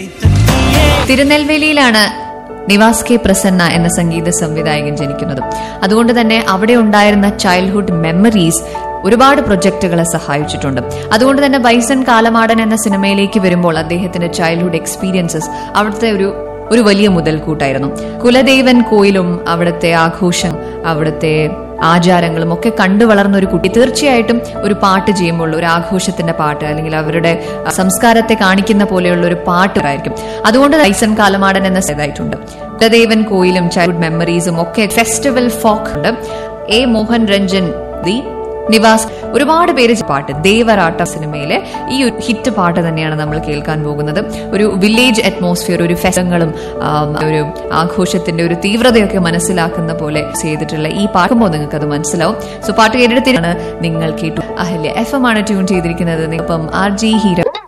തിരുനെൽവേലിയിലാണ് Niwas K Prasanna എന്ന സംഗീത സംവിധായകൻ ജനിക്കുന്നത് അതുകൊണ്ട് തന്നെ അവിടെ ഉണ്ടായിരുന്ന ചൈൽഡ്ഹുഡ് മെമ്മറീസ് ഒരുപാട് പ്രൊജക്ടുകളെ സഹായിച്ചിട്ടുണ്ട് അതുകൊണ്ട് തന്നെ ബൈസൺ കാലമാടൻ എന്ന സിനിമയിലേക്ക് വരുമ്പോൾ അദ്ദേഹത്തിന്റെ ചൈൽഡ്ഹുഡ് എക്സ്പീരിയൻസസ് അവിടുത്തെ ഒരു ഒരു വലിയ മുതൽക്കൂട്ടായിരുന്നു കുലദേവൻ കോയിലും അവിടുത്തെ ആഘോഷം അവിടുത്തെ ആചാരങ്ങളും ഒക്കെ കണ്ടു വളർന്ന ഒരു കുട്ടി തീർച്ചയായിട്ടും ഒരു പാട്ട് ചെയ്യുമ്പോൾ ഒരു ആഘോഷത്തിന്റെ പാട്ട് അല്ലെങ്കിൽ അവരുടെ സംസ്കാരത്തെ കാണിക്കുന്ന പോലെയുള്ള ഒരു പാട്ട് ആയിരിക്കും അതുകൊണ്ട് ഐസൻ കാലമാടൻ എന്ന ഇതായിട്ടുണ്ട് കുലദേവൻ കോയിലും ചൈൽഡ്ഹുഡ് മെമ്മറീസും ഒക്കെ ഫെസ്റ്റിവൽ ഫോക്ക് ഉണ്ട് എ മോഹൻ രഞ്ജൻ ദി നിവാസ് ഒരുപാട് പേര് പാട്ട് ദേവരാട്ട സിനിമയിലെ ഈ ഒരു ഹിറ്റ് പാട്ട് തന്നെയാണ് നമ്മൾ കേൾക്കാൻ പോകുന്നത് ഒരു വില്ലേജ് അറ്റ്മോസ്ഫിയർ ഒരു ഫെസ്റ്റങ്ങളും ഒരു ആഘോഷത്തിന്റെ ഒരു തീവ്രതയൊക്കെ മനസ്സിലാക്കുന്ന പോലെ ചെയ്തിട്ടുള്ള ഈ പാടുമ്പോൾ നിങ്ങൾക്ക് അത് മനസ്സിലാവും സോ പാട്ട് കേട്ടിടത്തിലാണ് നിങ്ങൾ കേട്ടു അഹല്യ എഫ് എം ആണ് ട്യൂൺ ചെയ്തിരിക്കുന്നത് നിങ്ങൾപ്പം ആർ ജി ഹീരോ